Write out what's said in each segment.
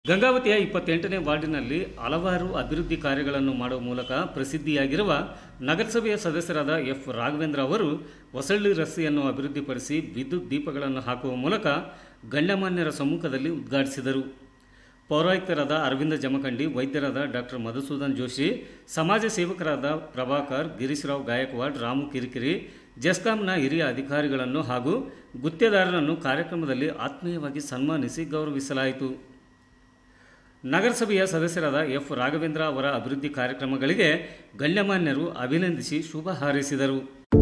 ಗಂಗಾವತಿಯ ಇಪ್ಪತ್ತೆಂಟನೇ ವಾರ್ಡಿನಲ್ಲಿ ಹಲವಾರು ಅಭಿವೃದ್ಧಿ ಕಾರ್ಯಗಳನ್ನು ಮಾಡುವ ಮೂಲಕ ಪ್ರಸಿದ್ಧಿಯಾಗಿರುವ ನಗರಸಭೆಯ ಸದಸ್ಯರಾದ ಎಫ್ ರಾಘವೇಂದ್ರ ಅವರು ಹೊಸಳ್ಳಿ ರಸ್ತೆಯನ್ನು ಅಭಿವೃದ್ಧಿಪಡಿಸಿ ವಿದ್ಯುತ್ ದೀಪಗಳನ್ನು ಹಾಕುವ ಮೂಲಕ ಗಣ್ಯಮಾನ್ಯರ ಸಮ್ಮುಖದಲ್ಲಿ ಉದ್ಘಾಟಿಸಿದರು ಪೌರಾಯುಕ್ತರಾದ ಅರವಿಂದ ಜಮಖಂಡಿ ವೈದ್ಯರಾದ ಡಾಕ್ಟರ್ ಮಧುಸೂದನ್ ಜೋಶಿ ಸಮಾಜ ಸೇವಕರಾದ ಪ್ರಭಾಕರ್ ಗಿರೀಶ್ರಾವ್ ಗಾಯಕ್ವಾಡ್ ರಾಮು ಕಿರಿಕಿರಿ ಜೆಸ್ಕಾಂನ ಹಿರಿಯ ಅಧಿಕಾರಿಗಳನ್ನು ಹಾಗೂ ಗುತ್ತೇದಾರರನ್ನು ಕಾರ್ಯಕ್ರಮದಲ್ಲಿ ಆತ್ಮೀಯವಾಗಿ ಸನ್ಮಾನಿಸಿ ಗೌರವಿಸಲಾಯಿತು ನಗರಸಭೆಯ ಸದಸ್ಯರಾದ ಎಫ್ ರಾಘವೇಂದ್ರ ಅವರ ಅಭಿವೃದ್ಧಿ ಕಾರ್ಯಕ್ರಮಗಳಿಗೆ ಗಣ್ಯಮಾನ್ಯರು ಅಭಿನಂದಿಸಿ ಶುಭ ಹಾರೈಸಿದರು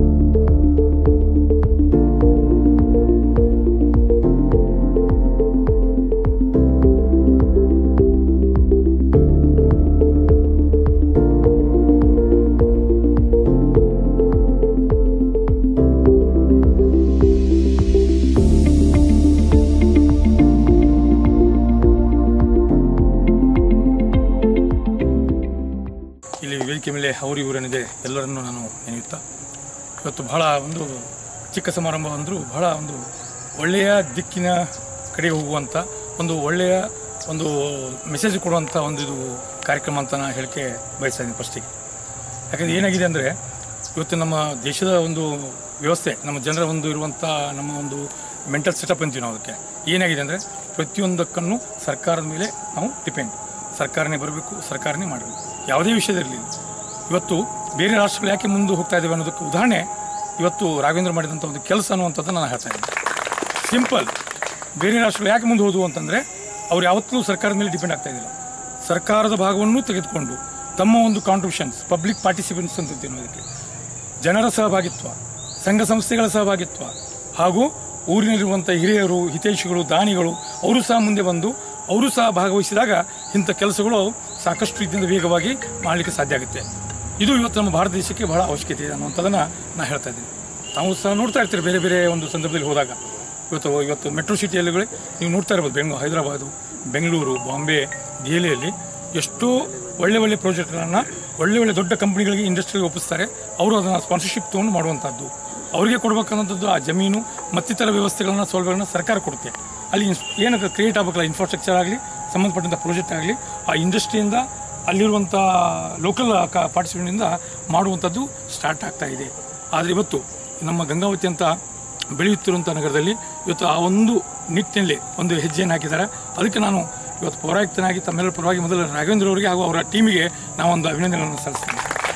ಇಲ್ಲಿ ವೇದಿಕೆ ಮೇಲೆ ಅವರು ಇವರೇನಿದೆ ಎಲ್ಲರನ್ನೂ ನಾನು ನೆನೆಯುತ್ತಾ ಇವತ್ತು ಬಹಳ ಒಂದು ಚಿಕ್ಕ ಸಮಾರಂಭ ಅಂದರೂ ಬಹಳ ಒಂದು ಒಳ್ಳೆಯ ದಿಕ್ಕಿನ ಕಡೆಗೆ ಹೋಗುವಂಥ ಒಂದು ಒಳ್ಳೆಯ ಒಂದು ಮೆಸೇಜ್ ಕೊಡುವಂಥ ಒಂದು ಇದು ಕಾರ್ಯಕ್ರಮ ಅಂತ ನಾನು ಹೇಳಿಕೆ ಬಯಸ್ತಾ ಇದ್ದೀನಿ ಫಸ್ಟಿಗೆ ಯಾಕಂದರೆ ಏನಾಗಿದೆ ಅಂದರೆ ಇವತ್ತು ನಮ್ಮ ದೇಶದ ಒಂದು ವ್ಯವಸ್ಥೆ ನಮ್ಮ ಜನರ ಒಂದು ಇರುವಂಥ ನಮ್ಮ ಒಂದು ಮೆಂಟಲ್ ಸೆಟಪ್ ಅಂತೀವಿ ನಾವು ಅದಕ್ಕೆ ಏನಾಗಿದೆ ಅಂದರೆ ಪ್ರತಿಯೊಂದಕ್ಕನ್ನು ಸರ್ಕಾರದ ಮೇಲೆ ನಾವು ಡಿಪೆಂಡ್ ಸರ್ಕಾರನೇ ಬರಬೇಕು ಸರ್ಕಾರನೇ ಮಾಡಬೇಕು ಯಾವುದೇ ವಿಷಯದಿರಲಿ ಇವತ್ತು ಬೇರೆ ರಾಷ್ಟ್ರಗಳು ಯಾಕೆ ಮುಂದೆ ಹೋಗ್ತಾ ಇದ್ದಾವೆ ಅನ್ನೋದಕ್ಕೆ ಉದಾಹರಣೆ ಇವತ್ತು ರಾಘವೇಂದ್ರ ಮಾಡಿದಂಥ ಒಂದು ಕೆಲಸ ಅನ್ನುವಂಥದ್ದನ್ನು ನಾನು ಹೇಳ್ತಾ ಇದ್ದೀನಿ ಸಿಂಪಲ್ ಬೇರೆ ರಾಷ್ಟ್ರಗಳು ಯಾಕೆ ಮುಂದೆ ಹೋದವು ಅಂತಂದರೆ ಅವ್ರು ಯಾವತ್ತೂ ಸರ್ಕಾರದ ಮೇಲೆ ಡಿಪೆಂಡ್ ಆಗ್ತಾ ಇದ್ದಿಲ್ಲ ಸರ್ಕಾರದ ಭಾಗವನ್ನು ತೆಗೆದುಕೊಂಡು ತಮ್ಮ ಒಂದು ಕಾಂಟ್ರಿಬ್ಯೂಷನ್ಸ್ ಪಬ್ಲಿಕ್ ಪಾರ್ಟಿಸಿಪೆನ್ಸ್ ಅಂತ ಅಂತೀವಿ ನಾವು ಅದಕ್ಕೆ ಜನರ ಸಹಭಾಗಿತ್ವ ಸಂಘ ಸಂಸ್ಥೆಗಳ ಸಹಭಾಗಿತ್ವ ಹಾಗೂ ಊರಿನಲ್ಲಿರುವಂಥ ಹಿರಿಯರು ಹಿತೈಷಿಗಳು ದಾನಿಗಳು ಅವರು ಸಹ ಮುಂದೆ ಬಂದು ಅವರು ಸಹ ಭಾಗವಹಿಸಿದಾಗ ಇಂಥ ಕೆಲಸಗಳು ಸಾಕಷ್ಟು ರೀತಿಯಿಂದ ವೇಗವಾಗಿ ಮಾಡಲಿಕ್ಕೆ ಸಾಧ್ಯ ಆಗುತ್ತೆ ಇದು ಇವತ್ತು ನಮ್ಮ ಭಾರತ ದೇಶಕ್ಕೆ ಬಹಳ ಅವಶ್ಯಕತೆ ಇದೆ ಅನ್ನುವಂಥದ್ದನ್ನು ನಾನು ಹೇಳ್ತಾ ಇದ್ದೀನಿ ತಾವು ಸಹ ನೋಡ್ತಾ ಇರ್ತೀರಿ ಬೇರೆ ಬೇರೆ ಒಂದು ಸಂದರ್ಭದಲ್ಲಿ ಹೋದಾಗ ಇವತ್ತು ಇವತ್ತು ಮೆಟ್ರೋ ಸಿಟಿಯಲ್ಲಿ ನೀವು ನೋಡ್ತಾ ಇರ್ಬೋದು ಬೆಂಗಳೂರು ಹೈದರಾಬಾದು ಬೆಂಗಳೂರು ಬಾಂಬೆ ದೆಹಲಿಯಲ್ಲಿ ಎಷ್ಟೋ ಒಳ್ಳೆ ಒಳ್ಳೆ ಪ್ರಾಜೆಕ್ಟ್ಗಳನ್ನು ಒಳ್ಳೆ ಒಳ್ಳೆ ದೊಡ್ಡ ಕಂಪ್ನಿಗಳಿಗೆ ಇಂಡಸ್ಟ್ರಿಗೆ ಒಪ್ಪಿಸ್ತಾರೆ ಅವರು ಅದನ್ನು ಸ್ಪಾನ್ಸರ್ಶಿಪ್ ತೊಗೊಂಡು ಮಾಡುವಂಥದ್ದು ಅವರಿಗೆ ಕೊಡಬೇಕನ್ನೋಂಥದ್ದು ಆ ಜಮೀನು ಮತ್ತಿತರ ವ್ಯವಸ್ಥೆಗಳನ್ನ ಸೌಲಭ್ಯಗಳನ್ನ ಸರ್ಕಾರ ಕೊಡುತ್ತೆ ಅಲ್ಲಿ ಇನ್ಸ್- ಏನು ಕ್ರಿಯೇಟ್ ಆಗಬೇಕಲ್ಲ ಇನ್ಫ್ರಾಸ್ಟ್ರಕ್ಚರ್ ಆಗಲಿ ಸಂಬಂಧಪಟ್ಟಂಥ ಪ್ರಾಜೆಕ್ಟ್ ಆಗಲಿ ಆ ಇಂಡಸ್ಟ್ರಿಯಿಂದ ಅಲ್ಲಿರುವಂಥ ಲೋಕಲ್ ಪಾರ್ಟಿಸಿಪೆಂಟಿಂದ ಮಾಡುವಂಥದ್ದು ಸ್ಟಾರ್ಟ್ ಆಗ್ತಾ ಇದೆ ಆದರೆ ಇವತ್ತು ನಮ್ಮ ಗಂಗಾವತಿ ಅಂತ ಬೆಳೆಯುತ್ತಿರುವಂಥ ನಗರದಲ್ಲಿ ಇವತ್ತು ಆ ಒಂದು ನಿಟ್ಟಿನಲ್ಲಿ ಒಂದು ಹೆಜ್ಜೆಯನ್ನು ಹಾಕಿದ್ದಾರೆ ಅದಕ್ಕೆ ನಾನು ಇವತ್ತು ಪೌರಾಯುಕ್ತನಾಗಿ ತಮ್ಮೆಲ್ಲರ ಪರವಾಗಿ ಮೊದಲು ರಾಘವೇಂದ್ರ ಅವರಿಗೆ ಹಾಗೂ ಅವರ ಟೀಮಿಗೆ ನಾವೊಂದು ಅಭಿನಂದನೆಗಳನ್ನು ಸಲ್ಲಿಸ್ತೀನಿ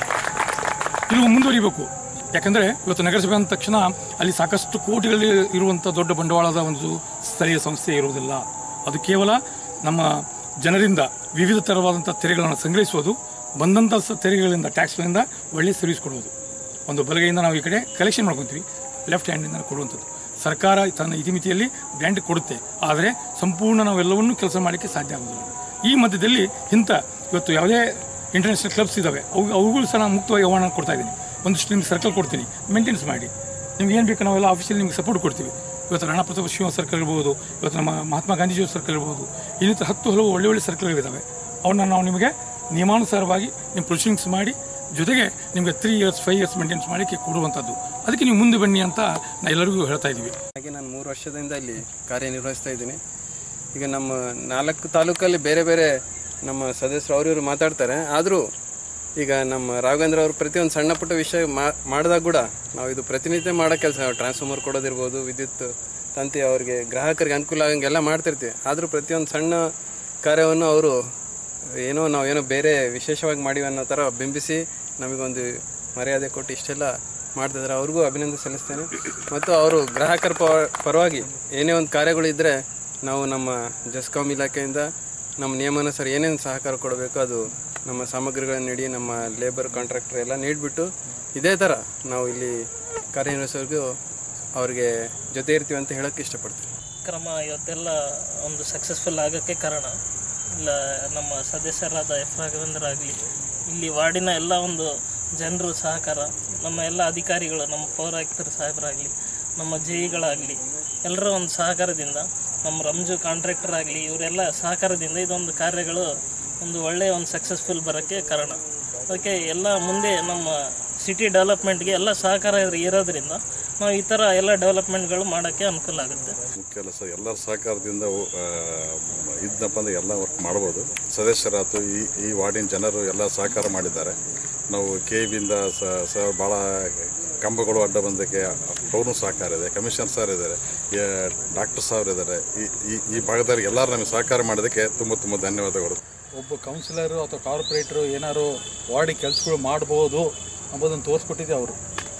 ಇದು ಮುಂದುವರಿಬೇಕು ಯಾಕಂದರೆ ಇವತ್ತು ನಗರಸಭೆ ಅಂದ ತಕ್ಷಣ ಅಲ್ಲಿ ಸಾಕಷ್ಟು ಕೋಟಿಗಳಲ್ಲಿ ಇರುವಂಥ ದೊಡ್ಡ ಬಂಡವಾಳದ ಒಂದು ಸ್ಥಳೀಯ ಸಂಸ್ಥೆ ಇರುವುದಿಲ್ಲ ಅದು ಕೇವಲ ನಮ್ಮ ಜನರಿಂದ ವಿವಿಧ ಥರವಾದಂಥ ತೆರಿಗೆಗಳನ್ನು ಸಂಗ್ರಹಿಸುವುದು ಬಂದಂಥ ಸ- ತೆರಿಗೆಗಳಿಂದ ಟ್ಯಾಕ್ಸ್ಗಳಿಂದ ಒಳ್ಳೆ ಸರ್ವಿಸ್ ಕೊಡುವುದು ಒಂದು ಬಲಗೈಯಿಂದ ನಾವು ಈ ಕಡೆ ಕಲೆಕ್ಷನ್ ಮಾಡ್ಕೊತೀವಿ ಲೆಫ್ಟ್ ಹ್ಯಾಂಡಿಂದ ಕೊಡುವಂಥದ್ದು ಸರ್ಕಾರ ತನ್ನ ಇತಿಮಿತಿಯಲ್ಲಿ ಗ್ರ್ಯಾಂಟ್ ಕೊಡುತ್ತೆ ಆದರೆ ಸಂಪೂರ್ಣ ನಾವೆಲ್ಲವನ್ನೂ ಕೆಲಸ ಮಾಡಲಿಕ್ಕೆ ಸಾಧ್ಯ ಆಗೋದಿಲ್ಲ ಈ ಮಧ್ಯದಲ್ಲಿ ಇಂಥ ಇವತ್ತು ಯಾವುದೇ ಇಂಟರ್ನ್ಯಾಷನಲ್ ಕ್ಲಬ್ಸ್ ಇದ್ದಾವೆ ಅವು ಅವುಗಳು ಸಹ ನಾನು ಮುಕ್ತವಾಗಿ ಆಹ್ವಾನ ಕೊಡ್ತಾ ಇದ್ದೀನಿ ಒಂದಿಷ್ಟು ನಿಮ್ಗೆ ಸರ್ಕಲ್ ಕೊಡ್ತೀನಿ ಮೇಂಟೆನ್ಸ್ ಮಾಡಿ ನಿಮ್ಗೆ ಏನು ಬೇಕು ನಾವೆಲ್ಲ ಆಫೀಸಲ್ಲಿ ನಿಮ್ಗೆ ಸಪೋರ್ಟ್ ಕೊಡ್ತೀವಿ ಇವತ್ತು ರಾಣಾ ಪ್ರತಾಪ್ ಶಿವ ಸರ್ಕಲ್ ಇರ್ಬೋದು ಇವತ್ತು ನಮ್ಮ ಮಹಾತ್ಮ ಗಾಂಧೀಜಿಯವ್ರ ಸರ್ಕಲ್ ಇರ್ಬೋದು ಇನ್ನಿತರ ಹತ್ತು ಹಲವು ಒಳ್ಳೆ ಒಳ್ಳೆ ಸರ್ಕಲ್ಗಳಿದ್ದಾವೆ ಅವನ್ನ ನಾವು ನಿಮಗೆ ನಿಯಮಾನುಸಾರವಾಗಿ ನಿಮ್ಮ ಪ್ರೊಸೀಡಿಂಗ್ಸ್ ಮಾಡಿ ಜೊತೆಗೆ ನಿಮಗೆ three years five years maintenance ಮಾಡಲಿಕ್ಕೆ ಕೊಡುವಂಥದ್ದು ಅದಕ್ಕೆ ನೀವು ಮುಂದೆ ಬನ್ನಿ ಅಂತ ನಾ ಎಲ್ಲರಿಗೂ ಹೇಳ್ತಾ ಇದ್ದೀವಿ ಹಾಗೆ ನಾನು ಮೂರು ವರ್ಷದಿಂದ ಇಲ್ಲಿ ಕಾರ್ಯನಿರ್ವಹಿಸ್ತಾ ಇದ್ದೀನಿ ಈಗ ನಮ್ಮ ನಾಲ್ಕು ತಾಲೂಕಲ್ಲಿ ಬೇರೆ ಬೇರೆ ನಮ್ಮ ಸದಸ್ಯರು ಅವ್ರಿವ್ರು ಮಾತಾಡ್ತಾರೆ ಆದರೂ ಈಗ ನಮ್ಮ ರಾಘವೇಂದ್ರ ಅವರು ಪ್ರತಿಯೊಂದು ಸಣ್ಣ ಪುಟ್ಟ ವಿಷಯ ಮಾ- ಮಾಡಿದಾಗ ಕೂಡ ನಾವು ಇದು ಪ್ರತಿನಿತ್ಯ ಮಾಡೋ ಕೆಲಸ ಟ್ರಾನ್ಸ್ಫಾರ್ಮರ್ ಕೊಡೋದಿರ್ಬೋದು ವಿದ್ಯುತ್ ತಂತಿ ಅವ್ರಿಗೆ ಗ್ರಾಹಕರಿಗೆ ಅನುಕೂಲ ಆಗಂಗೆಲ್ಲ ಮಾಡ್ತಿರ್ತೀವಿ ಆದರೂ ಪ್ರತಿಯೊಂದು ಸಣ್ಣ ಕಾರ್ಯವನ್ನು ಅವರು ಏನೋ ನಾವು ಏನೋ ಬೇರೆ ವಿಶೇಷವಾಗಿ ಮಾಡಿವಿ ಅನ್ನೋ ಥರ ಬಿಂಬಿಸಿ ನಮಗೊಂದು ಮರ್ಯಾದೆ ಕೊಟ್ಟು ಇಷ್ಟೆಲ್ಲ ಮಾಡ್ತಿದ್ದಾರೆ ಅವ್ರಿಗೂ ಅಭಿನಂದನೆ ಸಲ್ಲಿಸ್ತೇನೆ ಮತ್ತು ಅವರು ಗ್ರಾಹಕರ ಪರ- ಪರವಾಗಿ ಏನೇ ಒಂದು ಕಾರ್ಯಗಳಿದ್ದರೆ ನಾವು ನಮ್ಮ ಜಸ್ಕಾಮ್ ಇಲಾಖೆಯಿಂದ ನಮ್ಮ ನಿಯಮಾನುಸಾರ ಏನೇನು ಸಹಕಾರ ಕೊಡಬೇಕು ಅದು ನಮ್ಮ ಸಾಮಗ್ರಿಗಳನ್ನು ನೀಡಿ ನಮ್ಮ ಲೇಬರ್ ಕಾಂಟ್ರಾಕ್ಟರ್ ಎಲ್ಲ ನೀಡಿಬಿಟ್ಟು ಇದೇ ಥರ ನಾವು ಇಲ್ಲಿ ಕಾರ್ಯನಿರ್ವಹಿಸೋರ್ಗೂ ಅವ್ರಿಗೆ ಜೊತೆ ಇರ್ತೀವಿ ಅಂತ ಹೇಳೋಕ್ಕೆ ಇಷ್ಟಪಡ್ತೀನಿ ಕ್ರಮ ಇವತ್ತೆಲ್ಲ ಒಂದು ಸಕ್ಸಸ್ಫುಲ್ ಆಗೋಕ್ಕೆ ಕಾರಣ ಇಲ್ಲ ನಮ್ಮ ಸದಸ್ಯರಾದ ಎಫ್ ರಾಘವೇಂದ್ರ ಆಗಲಿ ಇಲ್ಲಿ ವಾರ್ಡಿನ ಎಲ್ಲ ಒಂದು ಜನರು ಸಹಕಾರ ನಮ್ಮ ಎಲ್ಲ ಅಧಿಕಾರಿಗಳು ನಮ್ಮ ಪೌರಾಯುಕ್ತರು ಸಾಹೇಬರಾಗಲಿ ನಮ್ಮ ಜೆಇಗಳಾಗಲಿ ಎಲ್ಲರ ಒಂದು ಸಹಕಾರದಿಂದ ನಮ್ಮ ರಂಜು ಕಾಂಟ್ರಾಕ್ಟರ್ ಆಗಲಿ ಇವರೆಲ್ಲ ಸಹಕಾರದಿಂದ ಇದೊಂದು ಕಾರ್ಯಗಳು ಒಂದು ಒಳ್ಳೆಯ ಒಂದು ಸಕ್ಸಸ್ಫುಲ್ ಬರೋಕ್ಕೆ ಕಾರಣ ಅದಕ್ಕೆ ಎಲ್ಲ ಮುಂದೆ ನಮ್ಮ ಸಿಟಿ ಡೆವಲಪ್ಮೆಂಟ್ಗೆ ಎಲ್ಲ ಸಹಕಾರ ಇರೋದ್ರಿಂದ ನಾವು ಈ ಥರ ಎಲ್ಲ ಡೆವಲಪ್ಮೆಂಟ್ಗಳು ಮಾಡೋಕ್ಕೆ ಅನುಕೂಲ ಆಗುತ್ತೆ ಮುಖ್ಯ ಕೆಲಸ ಎಲ್ಲರ ಸಹಕಾರದಿಂದ ಆ, ಇದ್ನಪ್ಪ ಅಂದರೆ ಎಲ್ಲ ವರ್ಕ್ ಮಾಡ್ಬೋದು ಸದಸ್ಯರಾಯ್ತು ಈ ಈ ವಾರ್ಡಿನ ಜನರು ಎಲ್ಲ ಸಹಕಾರ ಮಾಡಿದ್ದಾರೆ ನಾವು ಕೆ ಬಿಯಿಂದ ಸಹ ಭಾಳ ಕಂಬಗಳು ಅಡ್ಡ ಬಂದಕ್ಕೆ ಅವ್ರನ್ನೂ ಸಹಕಾರ ಇದೆ ಕಮಿಷನರ್ ಸರ್ ಇದ್ದಾರೆ ಡಾಕ್ಟರ್ ಸಾರ್ ಇದ್ದಾರೆ ಈ ಈ ಈ ಭಾಗದಲ್ಲಿ ಎಲ್ಲರೂ ನಮಗೆ ಸಹಕಾರ ಮಾಡೋದಕ್ಕೆ ತುಂಬ ತುಂಬ ಧನ್ಯವಾದಗಳು ಒಬ್ಬ ಕೌನ್ಸಿಲರು ಅಥವಾ ಕಾರ್ಪೊರೇಟ್ರು ಏನಾದ್ರು ವಾರ್ಡಿಗೆ ಕೆಲಸಗಳು ಮಾಡ್ಬೋದು ಅಂಬೋದನ್ನು ತೋರಿಸ್ಕೊಟ್ಟಿದ್ದೆ ಅವರು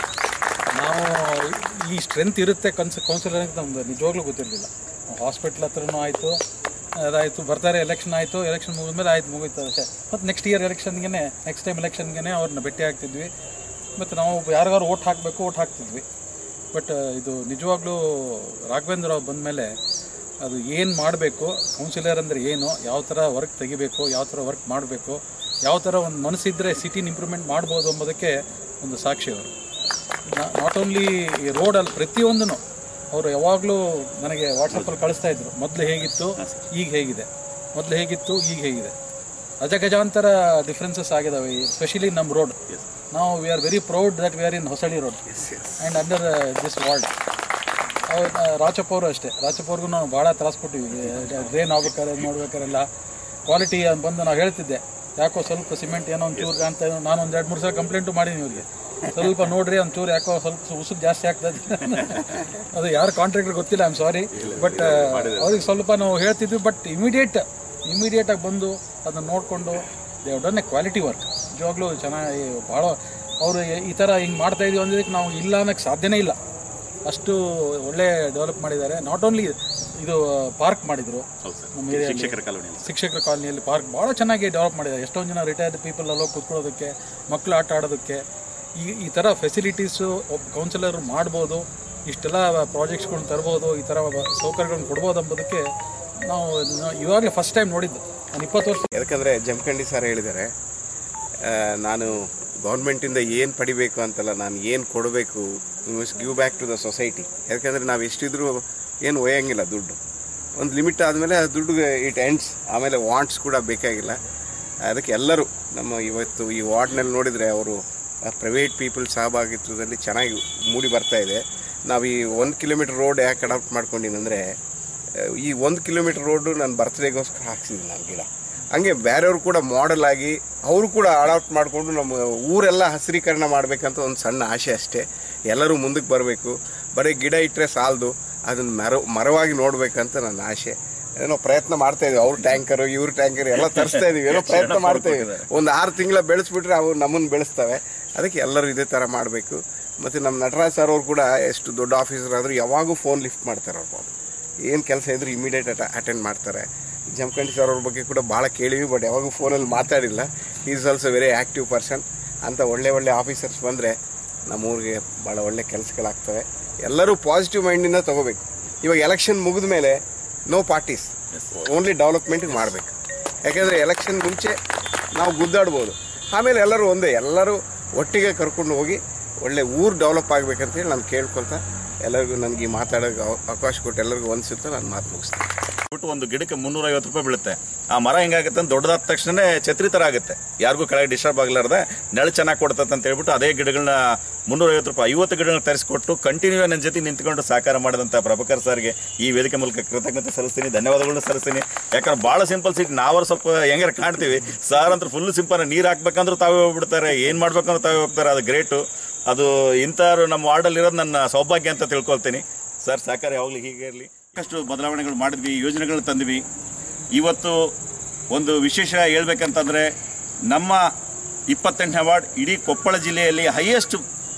ನಾವು ಈ ಸ್ಟ್ರೆಂತ್ ಇರುತ್ತೆ ಕನ್ಸ್ ಕೌನ್ಸಿಲರ್ ಅಂತ ನಮ್ಗೆ ನಿಜವಾಗ್ಲೂ ಗೊತ್ತಿರಲಿಲ್ಲ ಹಾಸ್ಪಿಟ್ಲ್ ಹತ್ರನೂ ಆಯಿತು ಅದಾಯಿತು ಬರ್ತಾರೆ ಎಲೆಕ್ಷನ್ ಆಯಿತು ಎಲೆಕ್ಷನ್ ಮುಗಿದ್ಮೇಲೆ ಆಯ್ತು ಮುಗೀತು ಅಷ್ಟೇ ಮತ್ತು ನೆಕ್ಸ್ಟ್ ಇಯರ್ ಎಲೆಕ್ಷನ್ಗೆ ನೆಕ್ಸ್ಟ್ ಟೈಮ್ ಎಲೆಕ್ಷನ್ಗೆ ಅವ್ರನ್ನ ಭೇಟಿ ಆಗ್ತಿದ್ವಿ ಮತ್ತು ನಾವು ಯಾರಿಗಾರು ಓಟ್ ಹಾಕಬೇಕು ಓಟ್ ಹಾಕ್ತಿದ್ವಿ ಬಟ್ ಇದು ನಿಜವಾಗ್ಲೂ ರಾಘವೇಂದ್ರ ಅವ್ರು ಬಂದಮೇಲೆ ಅದು ಏನು ಮಾಡಬೇಕು ಕೌನ್ಸಿಲರ್ ಅಂದರೆ ಏನು ಯಾವ ಥರ ವರ್ಕ್ ತೆಗಿಬೇಕು ಯಾವ ಥರ ವರ್ಕ್ ಮಾಡಬೇಕು ಯಾವ ಥರ ಒಂದು ಮನಸ್ಸಿದ್ರೆ ಸಿಟಿನ ಇಂಪ್ರೂವ್ಮೆಂಟ್ ಮಾಡ್ಬೋದು ಎಂಬುದಕ್ಕೆ ಒಂದು ಸಾಕ್ಷಿ ಅವರು ನಾಟ್ ಓನ್ಲಿ ಈ ರೋಡಲ್ಲಿ ಪ್ರತಿಯೊಂದೂ ಅವರು ಯಾವಾಗಲೂ ನನಗೆ ವಾಟ್ಸಪ್ಪಲ್ಲಿ ಕಳಿಸ್ತಾ ಇದ್ರು ಮೊದಲು ಹೇಗಿತ್ತು ಈಗ ಹೇಗಿದೆ ಮೊದಲು ಹೇಗಿತ್ತು ಈಗ ಹೇಗಿದೆ ಅಜಗಜಾಂತರ ಡಿಫ್ರೆನ್ಸಸ್ ಆಗಿದಾವೆ ಸ್ಪೆಷಲಿ ನಮ್ಮ ರೋಡ್ ನಾವು we are very proud that we are in Hosalli road and under this ward ಅವ್ರು ರಾಚಪ್ಪ ಅವರು ಅಷ್ಟೇ ರಾಚಪ್ಪ ಅವ್ರಿಗೂ ನಾವು ಭಾಳ ತ್ರಾಸ ಕೊಟ್ಟಿವಿ ಡ್ರೈನ್ ಆಗ್ಬೇಕಾದ್ರೆ ಇದು ಮಾಡ್ಬೇಕಾರೆಲ್ಲ ಕ್ವಾಲಿಟಿ ಬಂದು ನಾವು ಹೇಳ್ತಿದ್ದೆ ಯಾಕೋ ಸ್ವಲ್ಪ ಸಿಮೆಂಟ್ ಏನೋ ಒಂದು ಚೂರು ಕಾಣ್ತಾ ಇದೆ. ನಾನು ಒಂದು ಎರಡು ಮೂರು ಸಲ ಕಂಪ್ಲೇಂಟು ಮಾಡೀನಿ ಇವ್ರಿಗೆ ಸ್ವಲ್ಪ ನೋಡ್ರಿ ಒಂದು ಚೂರು ಯಾಕೋ ಸ್ವಲ್ಪ ಉಸುಕ್ ಜಾಸ್ತಿ ಆಗ್ತದೆ ಅದು ಯಾರು ಕಾಂಟ್ರಾಕ್ಟರ್ ಗೊತ್ತಿಲ್ಲ ಐ ಆಮ್ ಸಾರಿ ಬಟ್ ಅವ್ರಿಗೆ ಸ್ವಲ್ಪ ನಾವು ಹೇಳ್ತಿದ್ವಿ ಬಟ್ ಇಮಿಡಿಯೇಟ್ ಇಮಿಡಿಯೇಟಾಗಿ ಬಂದು ಅದನ್ನು ನೋಡಿಕೊಂಡು they've done a quality work ನಿಜವಾಗ್ಲೂ ಚೆನ್ನಾಗಿ ಭಾಳ ಅವರು ಈ ಥರ ಹಿಂಗೆ ಮಾಡ್ತಾ ಇದೀವಿ ಅಂದಿದ್ದಕ್ಕೆ ನಾವು ಇಲ್ಲ ಅನ್ನೋಕ್ಕೆ ಸಾಧ್ಯನೇ ಇಲ್ಲ ಅಷ್ಟು ಒಳ್ಳೆ ಡೆವಲಪ್ ಮಾಡಿದ್ದಾರೆ ನಾಟ್ ಓನ್ಲಿ ಇದು ಪಾರ್ಕ್ ಮಾಡಿದ್ರು ನಮ್ಮ ಏರಿಯಾದಲ್ಲಿ ಶಿಕ್ಷಕರ ಕಾಲನಿಯಲ್ಲಿ ಪಾರ್ಕ್ ಭಾಳ ಚೆನ್ನಾಗಿ ಡೆವಲಪ್ ಮಾಡಿದ್ದಾರೆ ಎಷ್ಟೊಂದು ಜನ ರಿಟೈರ್ಡ್ ಪೀಪಲ್ ಎಲ್ಲ ಕೂತ್ಕೊಳ್ಳೋದಕ್ಕೆ ಮಕ್ಕಳು ಆಟ ಆಡೋದಕ್ಕೆ ಈ ಈ ಥರ ಫೆಸಿಲಿಟೀಸು ಒಬ್ಬ ಕೌನ್ಸಿಲರ್ ಮಾಡ್ಬೋದು ಇಷ್ಟೆಲ್ಲ ಪ್ರಾಜೆಕ್ಟ್ಸ್ಗಳನ್ನ ತರ್ಬೋದು ಈ ಥರ ಸೌಕರ್ಯಗಳನ್ನ ಕೊಡ್ಬೋದು ಎಂಬುದಕ್ಕೆ ನಾವು ನ- ಇವಾಗಲೇ ಫಸ್ಟ್ ಟೈಮ್ ನೋಡಿದ್ದು ನಾನು ಇಪ್ಪತ್ತು ವರ್ಷ ಯಾಕಂದರೆ ಜಮಖಂಡಿ ಸರ್ ಹೇಳಿದ್ದಾರೆ ಆ, ನಾನು ಗೌರ್ಮೆಂಟಿಂದ ಏನು ಪಡಿಬೇಕು ಅಂತಲ್ಲ ನಾನು ಏನು ಕೊಡಬೇಕು must give back to the society ಯಾಕಂದರೆ ನಾವು ಎಷ್ಟಿದ್ರೂ ಏನು ಒಯ್ಯಂಗಿಲ್ಲ ದುಡ್ಡು ಒಂದು ಲಿಮಿಟ್ ಆದಮೇಲೆ ಆ ದುಡ್ಡು ಇಟ್ ಎಂಡ್ಸ್ ಆಮೇಲೆ ವಾಂಟ್ಸ್ ಕೂಡ ಬೇಕಾಗಿಲ್ಲ ಅದಕ್ಕೆ ಎಲ್ಲರೂ ನಮ್ಮ ಇವತ್ತು ಈ ವಾರ್ಡ್ನಲ್ಲಿ ನೋಡಿದರೆ ಅವರು ಪ್ರೈವೇಟ್ ಪೀಪಲ್ ಸಹಭಾಗಿತ್ವದಲ್ಲಿ ಚೆನ್ನಾಗಿ ಮೂಡಿ ಬರ್ತಾ ಇದೆ ನಾವು ಈ ಒಂದು ಕಿಲೋಮೀಟರ್ ರೋಡ್ ಯಾಕೆ ಅಡಾಪ್ಟ್ ಮಾಡ್ಕೊಂಡಿನಿ ಅಂದರೆ ಈ ಒಂದು ಕಿಲೋಮೀಟರ್ ರೋಡು ನಾನು ಬರ್ತ್ಡೇಗೋಸ್ಕರ ಹಾಕ್ಸಿದ್ದೀನಿ ನಾನು ಗಿಡ ಹಂಗೆ ಬೇರೆಯವರು ಕೂಡ ಮಾಡೆಲ್ ಆಗಿ ಅವರು ಕೂಡ ಅಡಾಪ್ಟ್ ಮಾಡಿಕೊಂಡು ನಮ್ಮ ಊರೆಲ್ಲ ಹಸಿರೀಕರಣ ಮಾಡಬೇಕಂತ ಒಂದು ಸಣ್ಣ ಆಸೆ ಅಷ್ಟೇ ಎಲ್ಲರೂ ಮುಂದಕ್ಕೆ ಬರಬೇಕು ಬರೀ ಗಿಡ ಇಟ್ಟರೆ ಸಾಲದು ಅದನ್ನು ಮರ ಮರವಾಗಿ ನೋಡ್ಬೇಕಂತ ನನ್ನ ಆಸೆ ಏನೋ ಪ್ರಯತ್ನ ಮಾಡ್ತಾ ಇದೀವಿ ಅವ್ರ ಟ್ಯಾಂಕರು ಇವ್ರ ಟ್ಯಾಂಕರ್ ಎಲ್ಲ ತರಿಸ್ತಾ ಇದೀವಿ ಏನೋ ಪ್ರಯತ್ನ ಮಾಡ್ತಾ ಇದೀವಿ ಒಂದು ಆರು ತಿಂಗಳ ಬೆಳೆಸ್ಬಿಟ್ರೆ ಅವು ನಮ್ಮನ್ನು ಬೆಳೆಸ್ತವೆ ಅದಕ್ಕೆ ಎಲ್ಲರೂ ಇದೇ ಥರ ಮಾಡಬೇಕು ಮತ್ತು ನಮ್ಮ ನಟರಾಜ್ ಸರ್ ಅವ್ರು ಕೂಡ ಎಷ್ಟು ದೊಡ್ಡ ಆಫೀಸರ್ ಆದರೂ ಯಾವಾಗೂ ಫೋನ್ ಲಿಫ್ಟ್ ಮಾಡ್ತಾರೆ ಅವ್ರು ಏನು ಕೆಲಸ ಇದ್ರೂ ಇಮಿಡಿಯೇಟ್ ಅಟ ಅಟೆಂಡ್ ಮಾಡ್ತಾರೆ ಜಮಖಂಡಿ ಸರ್ ಅವ್ರ ಬಗ್ಗೆ ಕೂಡ ಭಾಳ ಕೇಳಿವಿ ಬಟ್ ಯಾವಾಗೂ ಫೋನಲ್ಲಿ ಮಾತಾಡಿಲ್ಲ is also very active person ಅಂತ ಒಳ್ಳೆ ಒಳ್ಳೆ ಆಫೀಸರ್ಸ್ ಬಂದರೆ ನಮ್ಮ ಊರಿಗೆ ಭಾಳ ಒಳ್ಳೆ ಕೆಲಸಗಳಾಗ್ತವೆ ಎಲ್ಲರೂ ಪಾಸಿಟಿವ್ ಮೈಂಡಿಂದ ತೊಗೋಬೇಕು ಇವಾಗ ಎಲೆಕ್ಷನ್ ಮುಗಿದ ಮೇಲೆ ನೋ ಪಾರ್ಟೀಸ್ ಓನ್ಲಿ ಡೆವಲಪ್ಮೆಂಟಿಗೆ ಮಾಡಬೇಕು ಯಾಕೆಂದರೆ ಎಲೆಕ್ಷನ್ ಮುಂಚೆ ನಾವು ಗುದ್ದಾಡ್ಬೋದು ಆಮೇಲೆ ಎಲ್ಲರೂ ಒಂದೇ ಎಲ್ಲರೂ ಒಟ್ಟಿಗೆ ಕರ್ಕೊಂಡು ಹೋಗಿ ಒಳ್ಳೆ ಊರು ಡೆವಲಪ್ ಆಗಬೇಕಂತೇಳಿ ನಾನು ಕೇಳ್ಕೊಳ್ತಾ ಎಲ್ಲರಿಗೂ ನನಗೆ ಮಾತಾಡೋಕೆ ಅವ- ಅವಕಾಶ ಕೊಟ್ಟು ಎಲ್ಲರಿಗೂ ಒಂದು ಸುತ್ತ ನಾನು ಮಾತು ಮುಗಿಸ್ತೀನಿ ಬಿಟ್ಟು ಒಂದು ಗಿಡಕ್ಕೆ ಮುನ್ನೂರ ಐವತ್ತು ರೂಪಾಯಿ ಬೀಳುತ್ತೆ ಆ ಮರ ಹೆಂಗಾಗುತ್ತೆ ಅಂತ ದೊಡ್ಡದಾದ ತಕ್ಷಣನೇ ಛತ್ರಿ ಥರ ಆಗುತ್ತೆ ಯಾರಿಗೂ ಕೆಳಗೆ ಡಿಸ್ಟರ್ಬ್ ಆಗಲಾರ್ದೆ ನೆಳ ಚೆನ್ನಾಗಿ ಕೊಡ್ತದೆ ಅಂತ ಹೇಳ್ಬಿಟ್ಟು ಅದೇ ಗಿಡಗಳನ್ನ ಮುನ್ನೂರ ಐವತ್ತು ರೂಪಾಯಿ ಐವತ್ತು ಗಿಡಗಳನ್ನ ತರಿಸ್ಕೊಟ್ಟು ಕಂಟಿನ್ಯೂ ನನ್ನ ಜೊತೆ ನಿಂತ್ಕೊಂಡು ಸಹಕಾರ ಮಾಡಿದಂಥ ಪ್ರಭಾಕರ್ ಸರ್ಗೆ ಈ ವೇದಿಕೆ ಮೂಲಕ ಕೃತಜ್ಞತೆ ಸಲ್ಲಿಸ್ತೀನಿ ಧನ್ಯವಾದಗಳನ್ನ ಸಲ್ಲಿಸ್ತೀನಿ ಯಾಕಂದ್ರೆ ಭಾಳ ಸಿಂಪಲ್ ಸಿಟಿ ನಾವರು ಸ್ವಲ್ಪ ಹೆಂಗಾರ ಕಾಣ್ತೀವಿ ಸರ್ ಅಂತ ಫುಲ್ ಸಿಂಪಲ್ ನೀರು ಹಾಕ್ಬೇಕಂದ್ರೂ ತಾವೇ ಹೋಗ್ಬಿಡ್ತಾರೆ ಏನು ಮಾಡ್ಬೇಕಂದ್ರೆ ತಾವೇ ಹೋಗ್ತಾರೆ ಅದು ಗ್ರೇಟು ಅದು ಇಂಥವ್ರು ನಮ್ಮ ವಾರ್ಡಲ್ಲಿ ಇರೋದು ನನ್ನ ಸೌಭಾಗ್ಯ ಅಂತ ತಿಳ್ಕೊಳ್ತೀನಿ ಸರ್ ಸಹಕಾರ ಯಾವಾಗಲೂ ಹೀಗೆ ಇರಲಿ ಸಾಕಷ್ಟು ಬದಲಾವಣೆಗಳು ಮಾಡಿದ್ವಿ ಯೋಜನೆಗಳನ್ನ ತಂದ್ವಿ ಇವತ್ತು ಒಂದು ವಿಶೇಷ ಹೇಳ್ಬೇಕಂತಂದರೆ ನಮ್ಮ ಇಪ್ಪತ್ತೆಂಟನೇ ವಾರ್ಡ್ ಇಡೀ ಕೊಪ್ಪಳ ಜಿಲ್ಲೆಯಲ್ಲಿ ಹೈಯೆಸ್ಟ್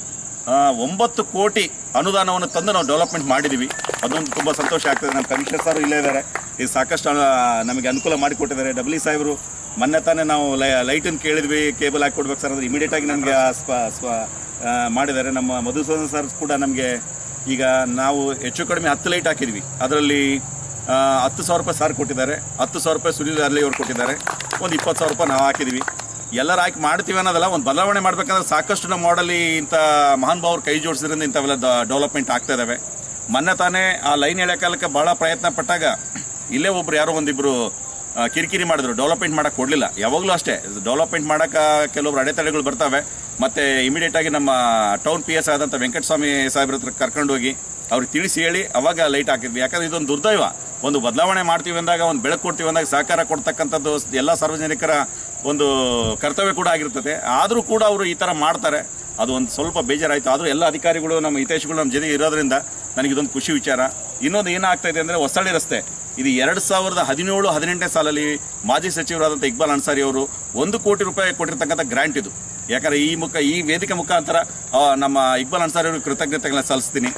ಒಂಬತ್ತು ಕೋಟಿ ಅನುದಾನವನ್ನು ತಂದು ನಾವು ಡೆವಲಪ್ಮೆಂಟ್ ಮಾಡಿದ್ದೀವಿ ಅದೊಂದು ತುಂಬ ಸಂತೋಷ ಆಗ್ತದೆ ನಮ್ಮ ಕಮಿಷನರ್ ಸರ್ ಇಲ್ಲೇ ಇದ್ದಾರೆ ಇದು ಸಾಕಷ್ಟು ಆ, ನಮಗೆ ಅನುಕೂಲ ಮಾಡಿಕೊಟ್ಟಿದ್ದಾರೆ ಡಬ್ಲ್ಯೂ ಸಾಹೇಬರು ಮೊನ್ನೆ ತಾನೇ ನಾವು ಲೈ ಲೈಟನ್ನು ಕೇಳಿದ್ವಿ ಕೇಬಲ್ ಹಾಕಿ ಕೊಡ್ಬೇಕು ಸರ್ ಅಂದರೆ ಇಮಿಡಿಯೇಟಾಗಿ ನಮಗೆ ಸ್ವ ಸ್ವ ಆ, ಮಾಡಿದ್ದಾರೆ ನಮ್ಮ ಮಧುಸೂದನ್ ಸರ್ ಕೂಡ ನಮಗೆ ಈಗ ನಾವು ಹೆಚ್ಚು ಕಡಿಮೆ ಹತ್ತು ಲೈಟ್ ಹಾಕಿದ್ವಿ ಅದರಲ್ಲಿ ಆ, ಹತ್ತು ಸಾವಿರ ರೂಪಾಯಿ ಸಾರ್ ಕೊಟ್ಟಿದ್ದಾರೆ ಹತ್ತು ಸಾವಿರ ರೂಪಾಯಿ ಸುನಿಲ್ ಅರ್ಲಿ ಅವ್ರು ಕೊಟ್ಟಿದ್ದಾರೆ ಒಂದು ಇಪ್ಪತ್ತು ಸಾವಿರ ರೂಪಾಯಿ ನಾವು ಹಾಕಿದ್ವಿ ಎಲ್ಲರೂ ಆಯ್ಕೆ ಮಾಡ್ತೀವಿ ಅನ್ನೋದಲ್ಲ ಒಂದು ಬದಲಾವಣೆ ಮಾಡ್ಬೇಕಂದ್ರೆ ಸಾಕಷ್ಟು ನಮ್ಮ ಮಾಡಲ್ಲಿ ಇಂಥ ಮಹಾನ್ ಭಾವರು ಕೈ ಜೋಡಿಸಿದ್ರಿಂದ ಇಂಥವೆಲ್ಲ ಡೆವಲಪ್ಮೆಂಟ್ ಆಗ್ತಾ ಇದ್ದಾವೆ ಮೊನ್ನೆ ತಾನೇ ಆ ಲೈನ್ ಎಳೆ ಕಾಲಕ್ಕೆ ಭಾಳ ಪ್ರಯತ್ನ ಪಟ್ಟಾಗ ಇಲ್ಲೇ ಒಬ್ರು ಯಾರೋ ಒಂದಿಬ್ರು ಆ, ಕಿರಿಕಿರಿ ಮಾಡಿದ್ರು ಡೆವಲಪ್ಮೆಂಟ್ ಮಾಡಕ್ಕೆ ಕೊಡಲಿಲ್ಲ ಯಾವಾಗಲೂ ಅಷ್ಟೇ ಡೆವಲಪ್ಮೆಂಟ್ ಮಾಡೋಕೆ ಕೆಲವೊಬ್ರು ಅಡೆತಡೆಗಳು ಬರ್ತವೆ ಮತ್ತು ಇಮಿಡಿಯೇಟಾಗಿ ನಮ್ಮ ಟೌನ್ ಪಿ ಎಸ್ ಆದಂಥ ವೆಂಕಟಸ್ವಾಮಿ ಸಾಹೇಬ್ರ ಹತ್ರ ಕರ್ಕೊಂಡೋಗಿ ಅವ್ರಿಗೆ ತಿಳಿಸಿ ಹೇಳಿ ಅವಾಗ ಲೈಟ್ ಹಾಕಿದ್ವಿ ಯಾಕಂದ್ರೆ ಇದೊಂದು ದುರ್ದೈವ ಒಂದು ಬದಲಾವಣೆ ಮಾಡ್ತೀವಿ ಅಂದಾಗ ಒಂದು ಬೆಳಕು ಕೊಡ್ತೀವಿ ಅಂದಾಗ ಸಹಕಾರ ಕೊಡ್ತಕ್ಕಂಥದ್ದು ಎಲ್ಲ ಸಾರ್ವಜನಿಕರ ಒಂದು ಕರ್ತವ್ಯ ಕೂಡ ಆಗಿರ್ತದೆ ಆದರೂ ಕೂಡ ಅವರು ಈ ಥರ ಮಾಡ್ತಾರೆ ಅದು ಒಂದು ಸ್ವಲ್ಪ ಬೇಜಾರಾಯಿತು ಆದರೂ ಎಲ್ಲ ಅಧಿಕಾರಿಗಳು ನಮ್ಮ ಹಿತೈಷಿಗಳು ನಮ್ಮ ಜೊತೆಗೆ ಇರೋದ್ರಿಂದ ನನಗೆ ಇದೊಂದು ಖುಷಿ ವಿಚಾರ ಇನ್ನೊಂದು ಏನಾಗ್ತಾ ಇದೆ ಅಂದರೆ ಹೊಸಳ್ಳಿ ರಸ್ತೆ ಇದು ಎರಡು ಸಾವಿರದ ಹದಿನೇಳು ಹದಿನೆಂಟನೇ ಸಾಲಲ್ಲಿ ಮಾಜಿ ಸಚಿವರಾದಂಥ ಇಕ್ಬಾಲ್ ಅನ್ಸಾರಿ ಅವರು ಒಂದು ಕೋಟಿ ರೂಪಾಯಿ ಕೊಟ್ಟಿರ್ತಕ್ಕಂಥ ಗ್ರಾಂಟ್ ಇದು ಯಾಕಂದರೆ ಈ ಮುಖ ಈ ವೇದಿಕೆ ಮುಖಾಂತರ ಆ, ನಮ್ಮ ಇಕ್ಬಾಲ್ ಅನ್ಸಾರಿ ಅವರಿಗೆ ಕೃತಜ್ಞತೆಗಳನ್ನ ಸಲ್ಲಿಸ್ತೀನಿ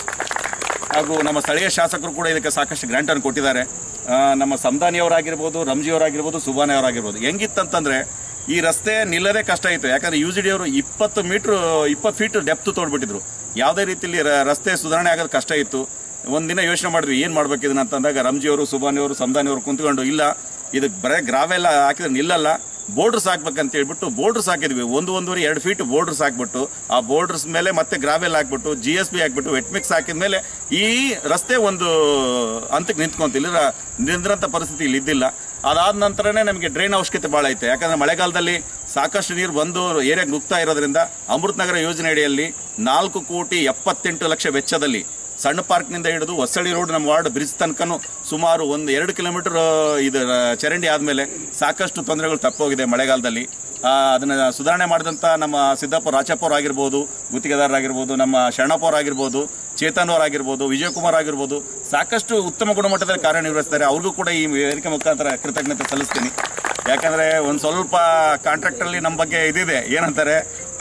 ಹಾಗೂ ನಮ್ಮ ಸ್ಥಳೀಯ ಶಾಸಕರು ಕೂಡ ಇದಕ್ಕೆ ಸಾಕಷ್ಟು ಗ್ರಾಂಟನ್ನು ಕೊಟ್ಟಿದ್ದಾರೆ ಆ, ನಮ್ಮ ಸಂದಾನಿಯವರಾಗಿರ್ಬೋದು ರಂಜಿಯವರಾಗಿರ್ಬೋದು ಸುಬಾನಿ ಅವರಾಗಿರ್ಬೋದು ಹೆಂಗಿತ್ತಂತಂದ್ರೆ ಈ ರಸ್ತೆ ನಿಲ್ಲದೇ ಕಷ್ಟ ಇತ್ತು ಯಾಕಂದ್ರೆ ಯು ಜಿ ಡಿ ಅವರು ಇಪ್ಪತ್ತು ಮೀಟ್ರ್ ಇಪ್ಪತ್ತು ಫೀಟ್ ಡೆಪ್ತ್ ತೋಡ್ಬಿಟ್ಟಿದ್ರು ಯಾವುದೇ ರೀತಿಯಲ್ಲಿ ರ- ರಸ್ತೆ ಸುಧಾರಣೆ ಆಗೋದು ಕಷ್ಟ ಇತ್ತು ಒಂದಿನ ಯೋಚನೆ ಮಾಡಿದ್ವಿ ಏನು ಮಾಡ್ಬೇಕು ಇದನ್ನ ಅಂತಂದಾಗ ರಂಜಿಯವರು ಸುಬಾನಿಯವರು ಸಂದಾನಿಯವರು ಕುಂತ್ಕೊಂಡು ಇಲ್ಲ ಇದಕ್ಕೆ ಬರೀ ಗ್ರಾವೆಲ್ಲ ಹಾಕಿದ್ರೆ ನಿಲ್ಲಲ್ಲ ಬೋರ್ಡ್ರ್ಸ್ ಹಾಕ್ಬೇಕಂತ ಹೇಳ್ಬಿಟ್ಟು ಬೋರ್ಡ್ರ್ಸ್ ಹಾಕಿದ್ವಿ ಒಂದು ಒಂದೂವರೆ ಎರಡು ಫೀಟ್ ಬೋರ್ಡ್ರ್ಸ್ ಹಾಕ್ಬಿಟ್ಟು ಆ ಬೋರ್ಡ್ರ್ಸ್ ಮೇಲೆ ಮತ್ತೆ ಗ್ರಾವೆಲ್ ಹಾಕ್ಬಿಟ್ಟು ಜಿ ಎಸ್ ಬಿ ಹಾಕ್ಬಿಟ್ಟು ವೆಟ್ ಮಿಕ್ಸ್ ಹಾಕಿದ ಮೇಲೆ ಈ ರಸ್ತೆ ಒಂದು ಹಂತಕ್ಕೆ ನಿಂತ್ಕೊಂತಿಲ್ಲ ರ- ನಿಂದ್ರಂಥ ಪರಿಸ್ಥಿತಿ ಇಲ್ಲಿ ಇದ್ದಿಲ್ಲ ಅದಾದ ನಂತರನೇ ನಮಗೆ ಡ್ರೈನ್ ಅವಶ್ಯಕತೆ ಭಾಳ ಐತೆ ಯಾಕಂದ್ರೆ ಮಳೆಗಾಲದಲ್ಲಿ ಸಾಕಷ್ಟು ನೀರು ಬಂದು ಏರಿಯಾಗೆ ನುಗ್ತಾ ಇರೋದ್ರಿಂದ ಅಮೃತ್ ನಗರ ಯೋಜನೆ ಅಡಿಯಲ್ಲಿ ನಾಲ್ಕು ಕೋಟಿ ಎಪ್ಪತ್ತೆಂಟು ಲಕ್ಷ ವೆಚ್ಚದಲ್ಲಿ ಸಣ್ಣ ಪಾರ್ಕ್ನಿಂದ ಹಿಡಿದು ಹೊಸಳ್ಳಿ ರೋಡ್ ನಮ್ಮ ವಾರ್ಡ್ ಬ್ರಿಡ್ಜ್ ತನಕನೂ ಸುಮಾರು ಒಂದು ಎರಡು ಕಿಲೋಮೀಟರ್ ಇದು ಆ, ಚರಂಡಿ ಆದಮೇಲೆ ಸಾಕಷ್ಟು ತೊಂದರೆಗಳು ತಪ್ಪೋಗಿದೆ ಮಳೆಗಾಲದಲ್ಲಿ ಆ, ಅದನ್ನ ಸುಧಾರಣೆ ಮಾಡಿದಂಥ ನಮ್ಮ ಸಿದ್ದಪ್ಪ ರಾಚಪ್ಪ ಅವ್ರು ಆಗಿರ್ಬೋದು ಗುತ್ತಿಗೆದಾರರಾಗಿರ್ಬೋದು ನಮ್ಮ ಶರಣಪ್ಪ ಅವ್ರು ಆಗಿರ್ಬೋದು ಚೇತನ್ ಅವ್ರು ಆಗಿರ್ಬೋದು ವಿಜಯಕುಮಾರ್ ಆಗಿರ್ಬೋದು ಸಾಕಷ್ಟು ಉತ್ತಮ ಗುಣಮಟ್ಟದಲ್ಲಿ ಕಾರ್ಯನಿರ್ವಹಿಸ್ತಾರೆ ಅವ್ರಿಗೂ ಕೂಡ ಈ ವೇದಿಕೆ ಮುಖಾಂತರ ಕೃತಜ್ಞತೆ ಸಲ್ಲಿಸ್ತೀನಿ ಯಾಕಂದರೆ ಒಂದು ಸ್ವಲ್ಪ ಕಾಂಟ್ರಾಕ್ಟಲ್ಲಿ ನಮ್ಮ ಬಗ್ಗೆ ಇದಿದೆ ಏನಂತಾರೆ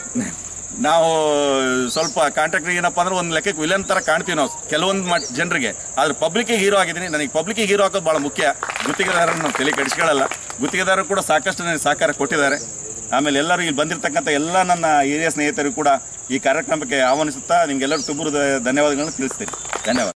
ನಾವು ಸ್ವಲ್ಪ ಕಾಂಟ್ರಾಕ್ಟರ್ ಏನಪ್ಪ ಅಂದ್ರೆ ಒಂದು ಲೆಕ್ಕಕ್ಕೆ ವಿಲನ್ ಥರ ಕಾಣ್ತೀವಿ ನಾವು ಕೆಲವೊಂದು ಮಟ್ ಜನರಿಗೆ ಆದ್ರೆ ಪಬ್ಲಿಕ್ಕಿಗೆ ಹೀರೋ ಆಗಿದ್ದೀನಿ ನನಗೆ ಪಬ್ಲಿಕ್ಕಿಗೆ ಹೀರೋ ಹಾಕೋದು ಭಾಳ ಮುಖ್ಯ ಗುತ್ತಿಗೆದಾರರನ್ನು ನಾವು ತಲೆ ಕೆಡಿಸ್ಕೊಳ್ಳಲ್ಲ ಗುತ್ತಿಗೆದಾರರು ಕೂಡ ಸಾಕಷ್ಟು ನನಗೆ ಸಹಕಾರ ಕೊಟ್ಟಿದ್ದಾರೆ ಆಮೇಲೆ ಎಲ್ಲರೂ ಇಲ್ಲಿ ಬಂದಿರತಕ್ಕಂಥ ಎಲ್ಲ ನನ್ನ ಹಿರಿಯ ಸ್ನೇಹಿತರು ಕೂಡ ಈ ಕಾರ್ಯಕ್ರಮಕ್ಕೆ ಆಹ್ವಾನಿಸುತ್ತಾ ನಿಮಗೆಲ್ಲರೂ ತುಂಬ ಧನ್ಯವಾದಗಳನ್ನು ತಿಳಿಸ್ತೀನಿ ಧನ್ಯವಾದ